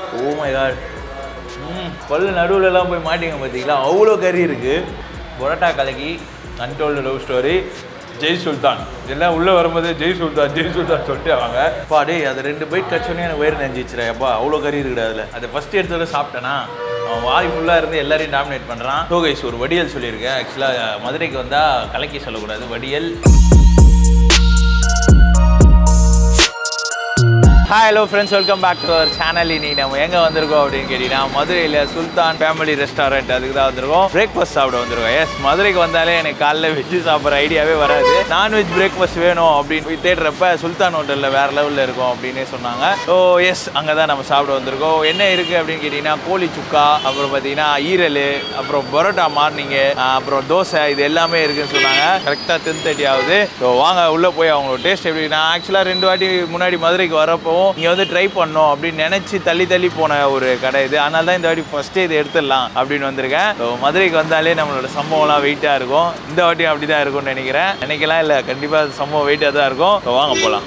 Oh my God ம் பல்லு நடுவுலலாம் போய் மாட்டிங்க பார்த்தீங்களா அவ்வளோ கறி இருக்குது parotta kalakki untold love story Jai Sultan இதெல்லாம் உள்ளே வரும்போது ஜெய் சுல்தான் ஜெய் சுல்தான் சொல்லிட்டு வாங்க அப்பா டேய் அது ரெண்டு பைட் கச்சோன்னே எனக்கு வயிறு நெஞ்சிச்சுரா அப்பா அவ்வளோ கறி இருக்குடா அதில் அதை ஃபஸ்ட் எடுத்தோட சாப்பிட்டேனா அவன் வாய் ஃபுல்லாக இருந்து எல்லாரையும் டாமினேட் பண்ணுறான் ஸோ கைஸ் ஒரு வடியல் சொல்லியிருக்கேன் ஆக்சுவலாக மதுரைக்கு வந்தால் கலக்கி சொல்லக்கூடாது வடியல் hi hello friends welcome back to our channel இனி நம்ம எங்கே வந்திருக்கோம் அப்படின்னு கேட்டிங்கன்னா மதுரையில் சுல்தான் ஃபேமிலி ரெஸ்டாரண்ட் அதுக்கு தான் வந்திருக்கோம் பிரேக்ஃபாஸ்ட் சாப்பிட வந்திருக்கோம் எஸ் மதுரைக்கு வந்தாலே எனக்கு காலைல வெஜ்ஜு சாப்பிட்ற ஐடியாவே வராது நான்வெஜ் பிரேக்ஃபாஸ்ட் வேணும் அப்படின்னு போய் தேடுறப்ப சுல்தான் ஹோட்டலில் வேறு லெவலில் இருக்கும் அப்படின்னே சொன்னாங்க ஸோ எஸ் அங்கே தான் நம்ம சாப்பிட வந்திருக்கோம் என்ன இருக்குது அப்படின்னு கேட்டிங்கன்னா கோழி சுக்கா அப்புறம் பார்த்தீங்கன்னா ஈரல் அப்புறம் பரோட்டா மார்னிங்கு அப்புறம் தோசை இது எல்லாமே இருக்குன்னு சொன்னாங்க கரெக்டாக டென் தேர்ட்டி ஆகுது ஸோ வாங்க உள்ளே போய் அவங்களோட டேஸ்ட் எப்படி நான் ஆக்சுவலாக ரெண்டு வாட்டி முன்னாடி மதுரைக்கு வரப்போ இங்கே வந்து ட்ரை பண்ணோம் அப்படின்னு நினச்சி தள்ளி தள்ளி போன ஒரு கடை இது அதனால தான் இந்த வாட்டி ஃபஸ்ட்டே இது எடுத்துடலாம் அப்படின்னு வந்திருக்கேன் ஸோ மதுரைக்கு வந்தாலே நம்மளோட சம்பவம்லாம் வெயிட்டாக இருக்கும் இந்த வாட்டியும் அப்படி தான் இருக்கும்னு நினைக்கிறேன் நினைக்கலாம் இல்லை கண்டிப்பாக சம்பவம் வெயிட்டாக தான் இருக்கும் ஸோ வாங்க போகலாம்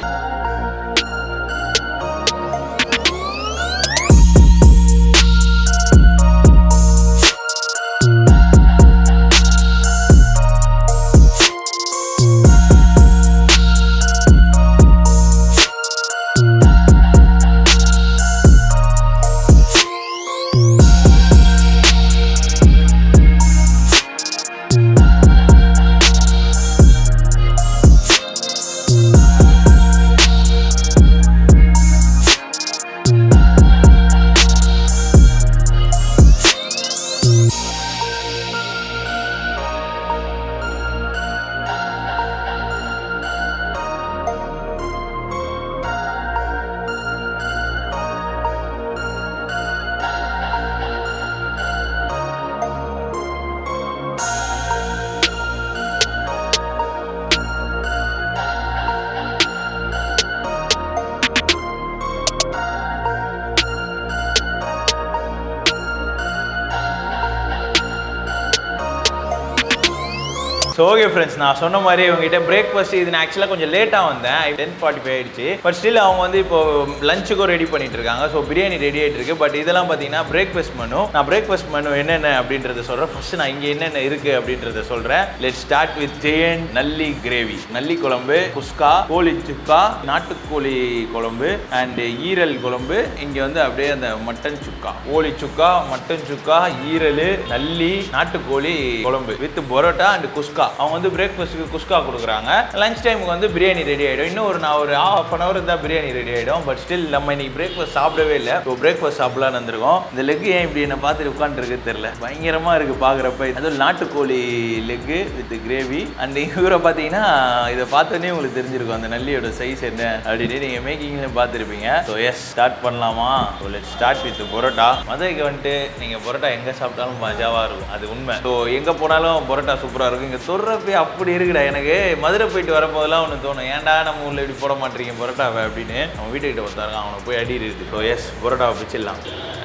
ஸோ ஓகே ஃப்ரெண்ட்ஸ் நான் சொன்ன மாதிரி உங்ககிட்ட பிரேக்ஃபாஸ்ட் இது நான் ஆக்சுவலாக கொஞ்சம் லேட்டாக வந்தேன் டென் ஃபார்ட்டி ஃபைவ் ஆயிடுச்சு பட் ஸ்டில் அவங்க வந்து இப்போ லஞ்சுக்கும் ரெடி பண்ணிட்டு இருக்காங்க ஸோ பிரியாணி ரெடி ஆகிட்டு இருக்கு பட் இதெல்லாம் பார்த்தீங்கன்னா பிரேக்ஃபாஸ்ட் மெனு நான் பிரேக்ஃபாஸ்ட் மெனு என்னென்ன அப்படின்றத சொல்கிறேன் ஃபர்ஸ்ட் நான் இங்கே என்னென்ன இருக்குது அப்படின்றத சொல்கிறேன் லெட் ஸ்டார்ட் வித் ஜெயன் நல்லி கிரேவி நல்லி குழம்பு குஸ்கா கோழி சுக்கா நாட்டுக்கோழி குழம்பு அண்ட் ஈரல் குழம்பு இங்கே வந்து அப்படியே அந்த மட்டன் சுக்கா கோழி சுக்கா மட்டன் சுக்கா ஈரல் நல்லி நாட்டுக்கோழி குழம்பு வித் பரோட்டா அண்ட் குஸ்கா அவங்க வந்து பிரேக்ஃபாஸ்ட்டுக்கு குஸ்கா கொடுக்குறாங்க லஞ்ச் டைமுக்கு வந்து பிரியாணி ரெடி ஆகிடும் இன்னும் ஒரு நான் ஒரு ஹாஃப் அன் ஹவர் தான் பிரியாணி ரெடி ஆகிடும் பட் ஸ்டில் நம்ம இன்னைக்கு பிரேக்ஃபாஸ்ட் சாப்பிடவே இல்லை ஸோ பிரேக்ஃபாஸ்ட் சாப்பிடலாம்னு வந்திருக்கோம் இந்த லெக் ஏன் இப்படி என்ன பார்த்துட்டு உட்காந்துருக்கு தெரியல பயங்கரமாக இருக்குது பார்க்குறப்ப அதுவும் நாட்டுக்கோழி லெக்கு வித் கிரேவி அண்ட் இவரை பார்த்தீங்கன்னா இதை பார்த்தோன்னே உங்களுக்கு தெரிஞ்சிருக்கும் அந்த நல்லியோட சைஸ் என்ன அப்படின்னு நீங்கள் மேக்கிங்லேயும் பார்த்துருப்பீங்க ஸோ எஸ் ஸ்டார்ட் பண்ணலாமா so let start with parotta மதுரைக்கு வந்துட்டு நீங்கள் பரோட்டா எங்கே சாப்பிட்டாலும் மஜாவாக இருக்கும் அது உண்மை ஸோ எங்கே போனாலும் பரோட்டா சூப்பராக இருக்கும் இங்கே சொல்கிறப்ப அப்படி இருக்குடா எனக்கு மதுரை போயிட்டு வரும்போதெல்லாம் ஒன்று தோணும் ஏன்டா நம்ம ஊரில் இப்படி போட மாட்டீங்க பரோட்டாவை அப்படின்னு நம்ம வீட்டுக்கிட்ட பார்த்தாருங்க அவனை போய் அடி இருக்குது ஸோ எஸ் பரோட்டாவை பிச்சிடலாம்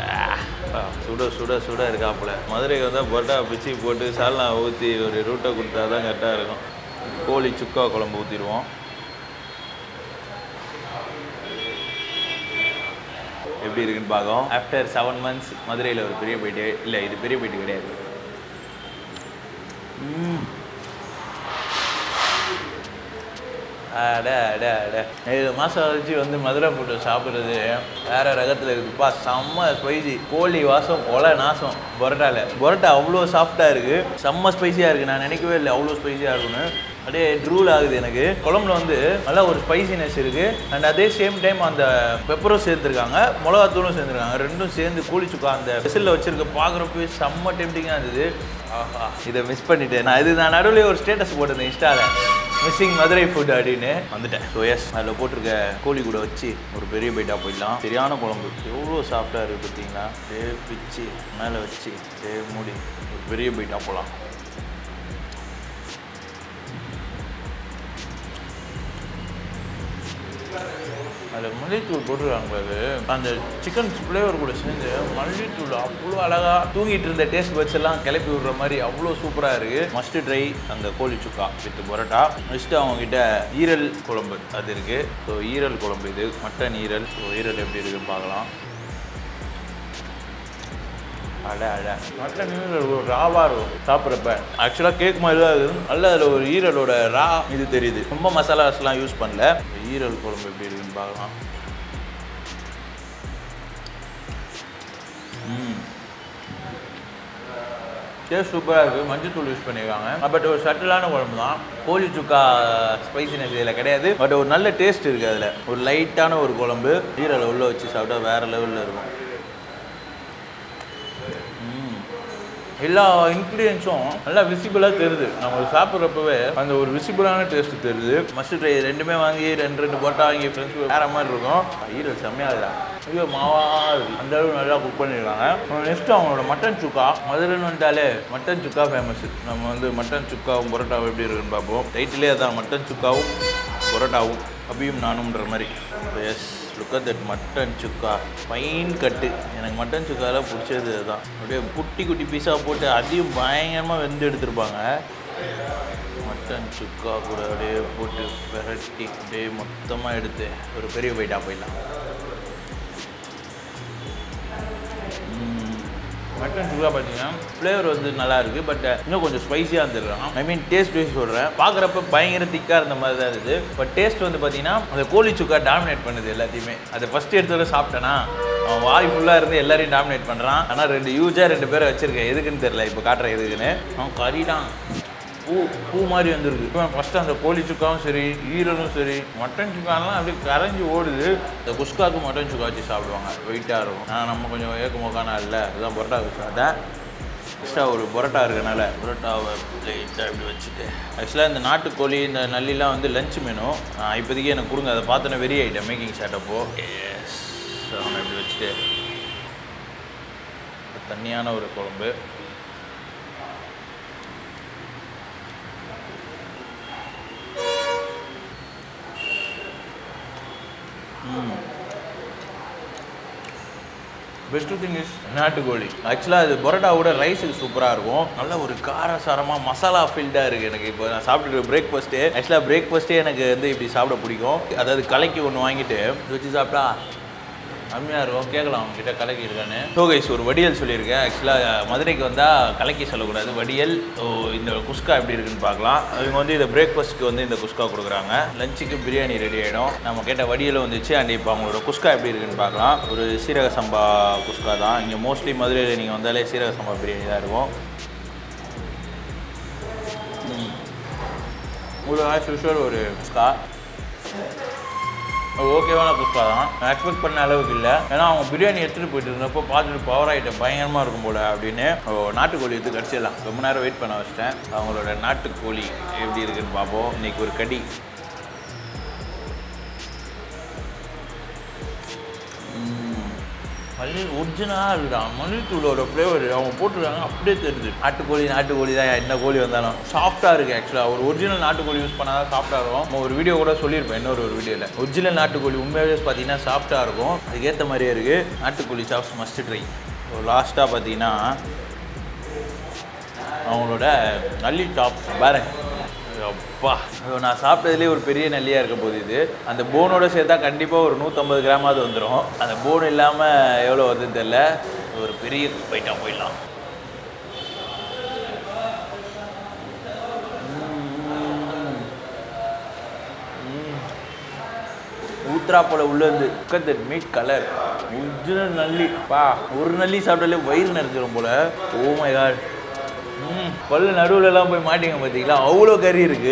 ஆ, சுட சுட சுட இருக்காப்புல மதுரைக்கு வந்தால் பரோட்டா பிச்சு போட்டு சால்னா ஊற்றி ஒரு ரூட்டை கொடுத்தா தான் கரெக்டாக இருக்கும் கோழி சுக்கா குழம்பு ஊற்றிடுவோம் எப்படி இருக்குன்னு பார்க்கும் ஆஃப்டர் செவன் மந்த்ஸ் மதுரையில் ஒரு பெரிய போயிட்டு இல்லை இது பெரிய போயிட்டு கிடையாது ம். அட அட அட ஏழு மாதம் கழிச்சு வந்து மதுரை ஃபுட்டு சாப்பிட்றது வேற ரகத்தில் இருக்குப்பா செம்ம ஸ்பைசி கோழி வாசம் கொலை நாசம் பரோட்டால பரோட்டா அவ்வளோ சாஃப்டாக இருக்குது செம்ம ஸ்பைசியாக இருக்குது நான் நினைக்கவே இல்லை அவ்வளோ ஸ்பைசியாக இருக்குன்னு அப்படியே ட்ரூல் ஆகுது எனக்கு குழம்புல வந்து நல்லா ஒரு ஸ்பைசினஸ் இருக்குது அண்ட் அதே சேம் டைம் அந்த பெப்பரும் சேர்த்துருக்காங்க மிளகாத்தூளும் சேர்த்துருக்காங்க ரெண்டும் சேர்ந்து கூலி சுக்கா அந்த விசிலில் வச்சிருக்க பார்க்குறப்ப செம்ம டெம்டிங்காக இருந்தது ஆஹா இதை மிஸ் பண்ணிட்டேன் நான் இது நான் நடுவில் ஒரு ஸ்டேட்டஸ் போட்டிருந்தேன் இன்ஸ்டாவில் மிஸ்ஸிங் மதுரை ஃபுட் அப்படின்னு வந்துட்டேன் ஸோ எஸ் அதில் போட்டிருக்க கோழி கூட வச்சு ஒரு பெரிய பைட்டாக போயிடலாம் சரியான குழம்பு எவ்வளோ சாஃப்டாக இருக்குது பார்த்தீங்களா டே பிச்சு மேலே வச்சு டே மூடி ஒரு பெரிய பைட்டாக போகலாம் அதில் மல்லித்தூள் போட்டுருக்காங்க பாரு அந்த சிக்கன் ஃப்ளேவர் கூட சேர்ந்து மல்லித்தூள் அவ்வளோ அழகாக தூங்கிட்டு இருந்த டேஸ்ட் பட்ஸ் எல்லாம் கிளப்பி விடுற மாதிரி அவ்வளோ சூப்பராக இருக்குது மஸ்ட் ட்ரை அந்த கோழி சுக்கா வித் பரோட்டா நெக்ஸ்ட்டு அவங்ககிட்ட ஈரல் குழம்பு அது இருக்குது ஸோ ஈரல் குழம்பு இது மட்டன் ஈரல் ஸோ ஈரல் எப்படி இருக்குன்னு பார்க்கலாம் அட அட மட்டன் ஈரல் ஒரு ராவாக இருக்கும் சாப்பிட்றப்ப ஆக்சுவலாக கேக் மாதிரி தான் இருக்குது நல்ல அதில் ஒரு ஈரலோட ரா இது தெரியுது ரொம்ப மசாலாஸ்லாம் யூஸ் பண்ணல ஈரல் குழம்பு எப்படி இருக்குன்னு பார்க்கலாம் ம் டேஸ்ட் சூப்பராக இருக்குது மஞ்சத்தூள் யூஸ் பண்ணியிருக்காங்க பட் ஒரு சட்டிலான குழம்பு தான் கோழி சுக்கா ஸ்பைசினஸ் இதில் கிடையாது பட் ஒரு நல்ல டேஸ்ட் இருக்குது அதில் ஒரு லைட்டான ஒரு குழம்பு ஈரலை உள்ளே வச்சு சாப்பிட்டா வேறு லெவலில் இருக்கும் ம். எல்லா இன்க்ரீடியன்ஸும் நல்லா விசிபிளாக தெரியுது நம்ம சாப்பிட்றப்பவே அந்த ஒரு விசிபிளான டேஸ்ட் தெரியுது மஸ்ட் ட்ரை ரெண்டுமே வாங்கி ரெண்டு ரெண்டு போட்டா வாங்கி ஃப்ரெண்ட்ஸ் வேற மாதிரி இருக்கும் ஈரல் செம்மையாகுதா ஐயோ மாவா இருக்கு அந்த அளவு நல்லா குக் பண்ணியிருக்காங்க நெக்ஸ்ட் அவங்களோட மட்டன் சுக்கா மதுரைன்னு வந்துட்டாலே மட்டன் சுக்கா ஃபேமஸ் நம்ம வந்து மட்டன் சுக்காவும் பரோட்டாவும் எப்படி இருக்குன்னு பார்ப்போம் டைட்டிலே அதான் மட்டன் சுக்காவும் பரோட்டாவும் அபியும் நானும்ன்ற மாதிரி yes look at that mutton chukka fine cut எனக்கு மட்டன் சுக்காவில் பிடிச்சது அதுதான் அப்படியே குட்டி குட்டி பீஸாக போட்டு அதையும் பயங்கரமாக வெந்து எடுத்திருப்பாங்க மட்டன் சுக்கா கூட அப்படியே போட்டு விரட்டி அப்படியே மொத்தமாக எடுத்து ஒரு பெரிய பைட்டாக போயிடலாம் மட்டன் சுக்கா பார்த்தீங்கன்னா ஃப்ளேவர் வந்து நல்லா இருக்குது பட் இன்னும் கொஞ்சம் ஸ்பைசியாக இருந்துருக்கலாம் ஐ மீன் டேஸ்ட் வைஸ் சொல்கிறேன் பார்க்குறப்ப பயங்கர திக்காக இருந்த மாதிரி தான் இருக்குது பட் டேஸ்ட் வந்து பார்த்தீங்கன்னா அந்த கோழி சுக்கா டாமினேட் பண்ணுது எல்லாத்தையுமே அதை ஃபஸ்ட் எடுத்தோட சாப்பிட்டேனா அவன் வாய் ஃபுல்லாக இருந்து எல்லாரையும் டாமினேட் பண்ணுறான் ஆனால் ரெண்டு யூஜாக ரெண்டு பேரை வச்சிருக்கேன் எதுக்குன்னு தெரியல இப்போ காட்டுற எதுக்குன்னு அவன் கறி தான் பூ பூ மாதிரி வந்திருக்கு இப்போ ஃபஸ்ட்டு அந்த கோழி சுக்காவும் சரி ஈரலும் சரி மட்டன் சுக்காலாம் அப்படியே கரைஞ்சி ஓடுது இந்த குஸ்காவுக்கு மட்டன் சுக்கா வச்சு சாப்பிடுவாங்க வெயிட்டாக இருக்கும் ஆனால் நம்ம கொஞ்சம் ஏக்க மோக்கானா இல்லை அதுதான் பரோட்டா வச்சு சாப்பிட்டேன் எக்ஸ்ட்ரா ஒரு பரோட்டா இருக்கனால பரோட்டாவை லைட்டாக இப்படி வச்சுட்டு ஆக்சுவலாக இந்த நாட்டுக்கோழி இந்த நல்லிலாம் வந்து லஞ்ச் மெனு இப்போதைக்கு எனக்கு கொடுங்க அதை பார்த்தோன்னே வெறி ஆகிட்டேன் மேக்கிங் ஷாட்டப்போ எஸ் அவனை இப்படி வச்சுட்டு தண்ணியான ஒரு குழம்பு பெஸ்ட் திங் இஸ் நாட்டுக்கோழி ஆக்சுவலாக அது பரோட்டாவோட ரைஸுக்கு சூப்பராக இருக்கும் நல்ல ஒரு காரசாரமாக மசாலா ஃபீல்டாக இருக்குது எனக்கு இப்போ நான் சாப்பிட்டுட்டு பிரேக்ஃபாஸ்ட்டு ஆக்சுவலாக பிரேக்ஃபாஸ்ட்டே எனக்கு வந்து இப்படி சாப்பிட பிடிக்கும் அதாவது கலைக்கு ஒன்று வாங்கிட்டு வச்சு சாப்பிட்டா அருமையாக இருக்கும் கேட்கலாம் அவங்ககிட்ட கலக்கி இருக்கான்னு ஸோ கைஸ் ஒரு வடியல் சொல்லியிருக்கேன் ஆக்சுவலாக மதுரைக்கு வந்தால் கலக்கி சொல்லக்கூடாது வடியல் ஸோ இந்த குஸ்கா எப்படி இருக்குன்னு பார்க்கலாம் இவங்க வந்து இந்த பிரேக்ஃபாஸ்ட்டுக்கு வந்து இந்த குஸ்கா கொடுக்குறாங்க லஞ்சுக்கு பிரியாணி ரெடி ஆகிடும் நம்ம கேட்ட வடியலும் வந்துச்சு அண்ட் இப்போ அவங்களோட குஸ்கா எப்படி இருக்குன்னு பார்க்கலாம் ஒரு சீரக சம்பா குஸ்கா தான் இங்கே மோஸ்ட்லி மதுரையில் நீங்கள் வந்தாலே சீரக சம்பா பிரியாணி தான் இருக்கும் ம். ஒரு ஆஸ் யூஷுவல் ஒரு குஸ்கா ஓகேவான குஸ்கா தான் நான் எக்ஸ்பெக்ட் பண்ண அளவுக்கு இல்லை ஏன்னா அவங்க பிரியாணி எடுத்துகிட்டு போயிட்டு இருந்தப்போ பார்த்துட்டு பவர் ஆகிட்டேன் பயங்கரமாக இருக்கும் போல அப்படின்னு ஓ, நாட்டுக்கோழி எடுத்து கடிச்சிடலாம் ரொம்ப நேரம் வெயிட் பண்ண வச்சிட்டேன் அவங்களோட நாட்டுக்கோழி எப்படி இருக்குன்னு பார்ப்போம் இன்னைக்கு ஒரு கடி மல்லி ஒரிஜினலாக இருக்குதான் மல்லித்தூளோட ஃப்ளேவர் அவங்க போட்டுருக்காங்க அப்படியே தெரியுது நாட்டுக்கோழி நாட்டுக்கோழி தான் என்ன கோழி வந்தாலும் சாஃப்டாக இருக்குது ஆக்சுவலாக ஒரு ஒரிஜினல் நாட்டுக்கோழி யூஸ் பண்ணால் தான் சாஃப்டாக இருக்கும் நம்ம ஒரு வீடியோ கூட சொல்லியிருப்பேன் இன்னொரு ஒரு வீடியோவில் ஒரிஜினல் நாட்டுக்கோழி உண்மையாகவே பார்த்தீங்கன்னா சாஃப்டாக இருக்கும் அதுக்கேற்ற மாதிரியே இருக்குது நாட்டுக்கோழி சாப்ஸ் மஸ்ட் ட்ரை லாஸ்ட்டாக பார்த்தீங்கன்னா அவங்களோட நல்லி சாப்ஸ் பாருங்க அப்பா ஐயோ, நான் சாப்பிட்டதுலேயே ஒரு பெரிய நல்லியாக இருக்க போகுது இது அந்த போனோட சேர்த்தா கண்டிப்பாக ஒரு நூற்றம்பது கிராமாவது வந்துடும் அந்த போன் இல்லாமல் எவ்வளோ வருதுன்னு தெரில ஒரு பெரிய பைட்டா போயிடலாம் ஊத்ரா போல உள்ளேருந்து உட்காந்து மீட் கலர் ஒரிஜினல் நல்லி பா ஒரு நல்லி சாப்பிட்டாலே வயிறு நிறைஞ்சிரும் போல ஓ மை காட் ம் பல்லு நடுவுல எல்லாம் போய் மாட்டிங்க பார்த்தீங்களா அவ்வளோ கறி இருக்கு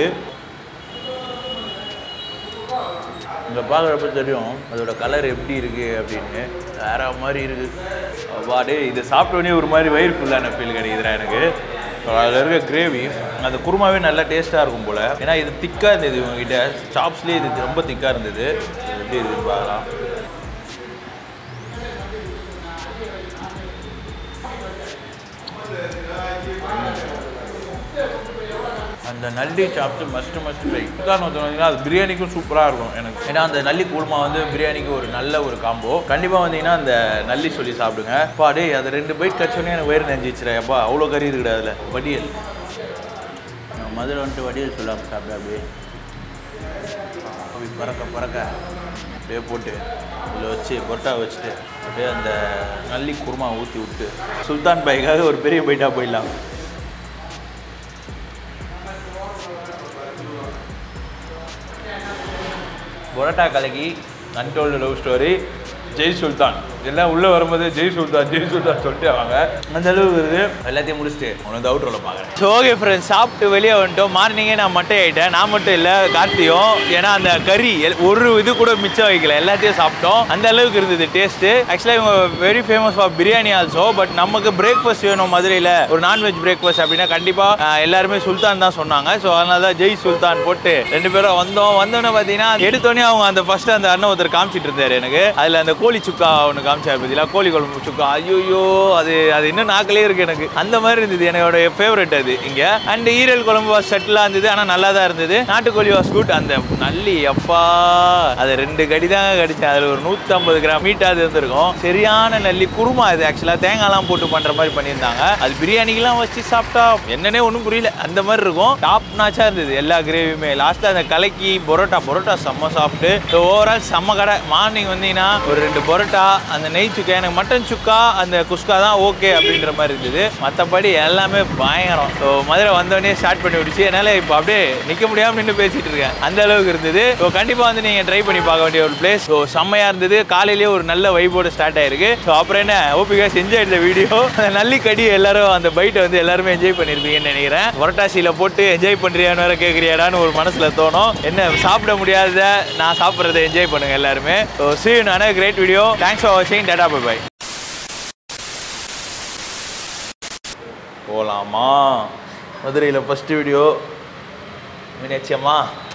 இங்கே பார்க்குறப்ப தெரியும் அதோட கலர் எப்படி இருக்கு அப்படின்னு வேற மாதிரி இருக்கு வாடே இதை சாப்பிட்ட உடனே ஒரு மாதிரி வயிறு ஃபுல்லான ஃபீல் கிடைக்குதுடா எனக்கு அதில் இருக்க கிரேவி அந்த குருமாவே நல்லா டேஸ்ட்டாக இருக்கும் போல் ஏன்னா இது திக்காக இருந்தது இவங்ககிட்ட சாப்ஸ்லேயே இது ரொம்ப திக்காக இருந்தது இது எப்படி இருக்குன்னு பார்க்கலாம் அந்த nalli chops must must try காரணம் வந்தீங்கன்னா அது பிரியாணிக்கும் சூப்பராக இருக்கும் எனக்கு ஏன்னா அந்த நல்லி குருமா வந்து பிரியாணிக்கு ஒரு நல்ல ஒரு காம்போ கண்டிப்பாக வந்தீங்கன்னா அந்த நல்லி சொல்லி சாப்பிடுங்க அப்பா டேய் அதை ரெண்டு பைட் கச்சோன்னே எனக்கு வயிறு நெஞ்சிச்சுறேன் அப்பா அவ்வளோ கறி இருக்குடா அதில் வடியல் நான் மதுரை வந்துட்டு வடியல் சொல்லாமல் சாப்பிட அப்படியே அப்படி பறக்க பறக்க அப்படியே போட்டு இதில் வச்சு பொரோட்டா வச்சுட்டு அப்படியே அந்த நல்லி குருமா ஊற்றி விட்டு சுல்தான் பாய்க்காக ஒரு பெரிய பைட்டாக போயிடலாம் parotta kalakki untold love story Jai Sultan எல்லாம் உள்ளே வரும்போது ஜெய் சுல்தான் ஜெய் சுல்தான் சொல்லிட்டு அவங்க அந்த அளவுக்கு இருக்குது எல்லாத்தையும் முடிச்சுட்டு உனக்கு அவுட்ரோல பார்க்குறேன் ஸோ ஓகே ஃப்ரெண்ட்ஸ் சாப்பிட்டு வெளியே வந்துட்டோம் மார்னிங்கே நான் மட்டை ஆகிட்டேன் நான் மட்டும் இல்லை கார்த்தியும் ஏன்னா அந்த கறி எல்- ஒரு இது கூட மிச்சம் வைக்கல எல்லாத்தையும் சாப்பிட்டோம் அந்த அளவுக்கு இருந்தது டேஸ்ட்டு ஆக்சுவலாக இவங்க very famous for biryani also but நமக்கு பிரேக்ஃபாஸ்ட் வேணும் மதுரையில் ஒரு நான்வெஜ் பிரேக்ஃபாஸ்ட் அப்படின்னா கண்டிப்பாக எல்லாருமே சுல்தான் தான் சொன்னாங்க ஸோ அதனால தான் ஜெய் சுல்தான் போட்டு ரெண்டு பேரும் வந்தோம் வந்தோன்னே பார்த்தீங்கன்னா எடுத்தோடனே அவங்க அந்த ஃபர்ஸ்ட் அந்த அண்ணன் ஒருத்தர் காமிச்சிட்டு இருந்தாரு எனக்கு அதில் அந்த கோழி சுக்கா ஒன்று காமிச்சாரு பார்த்தீங்களா கோழி குழம்பு சுக்கா ஐயோ அது அது இன்னும் நாக்கிலே இருக்கு எனக்கு அந்த மாதிரி இருந்தது என்னோட ஃபேவரட் அது இங்க அண்ட் ஈரல் குழம்பு வாஸ் செட்டிலாக இருந்தது ஆனால் நல்லா தான் இருந்தது நாட்டுக்கோழி வாஸ் குட் அந்த நல்லி அப்பா அது ரெண்டு கடி தாங்க கடிச்சேன் அதில் ஒரு நூற்றம்பது கிராம் மீட்டாவது இருந்திருக்கும் சரியான நல்லி குருமா இது ஆக்சுவலாக தேங்காய்லாம் போட்டு பண்ணுற மாதிரி பண்ணியிருந்தாங்க அது பிரியாணிக்கெல்லாம் வச்சு சாப்பிட்டா என்னன்னே ஒன்றும் புரியல அந்த மாதிரி இருக்கும் டாப் நாச்சாக இருந்தது எல்லா கிரேவியுமே லாஸ்ட்டில் அந்த கலக்கி பரோட்டா பரோட்டா செம்ம சாப்பிட்டு ஓவரால் செம்ம கடை மார்னிங் வந்தீங்கன்னா ஒரு ரெண்டு பரோட்டா அந்த நெய் சுக்கா எனக்கு மட்டன் சுக்கா அந்த குஸ்கா தான் ஓகே அப்படின்ற மாதிரி இருந்தது மற்றபடி எல்லாமே பயங்கரம் ஸோ மதுரை வந்தோடனே ஸ்டார்ட் பண்ணி விடுச்சு என்னால் இப்போ அப்படியே நிற்க முடியாமல் நின்று பேசிட்டு இருக்கேன் அந்த அளவுக்கு இருந்தது ஸோ கண்டிப்பாக வந்து நீங்கள் ட்ரை பண்ணி பார்க்க வேண்டிய ஒரு பிளேஸ் ஸோ செம்மையாக இருந்தது காலையிலேயே ஒரு நல்ல வைபோட ஸ்டார்ட் ஆயிருக்கு ஸோ அப்புறம் என்ன ஓபிகா என்ஜாய் இந்த வீடியோ அந்த நல்லி கடி எல்லாரும் அந்த பைட்டை வந்து எல்லாருமே என்ஜாய் பண்ணியிருப்பீங்கன்னு நினைக்கிறேன் புரட்டாசியில் போட்டு என்ஜாய் பண்ணுறியான்னு வேற கேட்குறியாடான்னு ஒரு மனசில் தோணும் என்ன சாப்பிட முடியாத நான் சாப்பிட்றத என்ஜாய் பண்ணுங்க எல்லாருமே ஸோ சீ நானே கிரேட் வீடியோ தேங்க்ஸ் ஃபார் வாட்சிங் டாடா பை பை போகலாமா மதுரையில் ஃபஸ்ட்டு வீடியோ மீனாட்சி அம்மா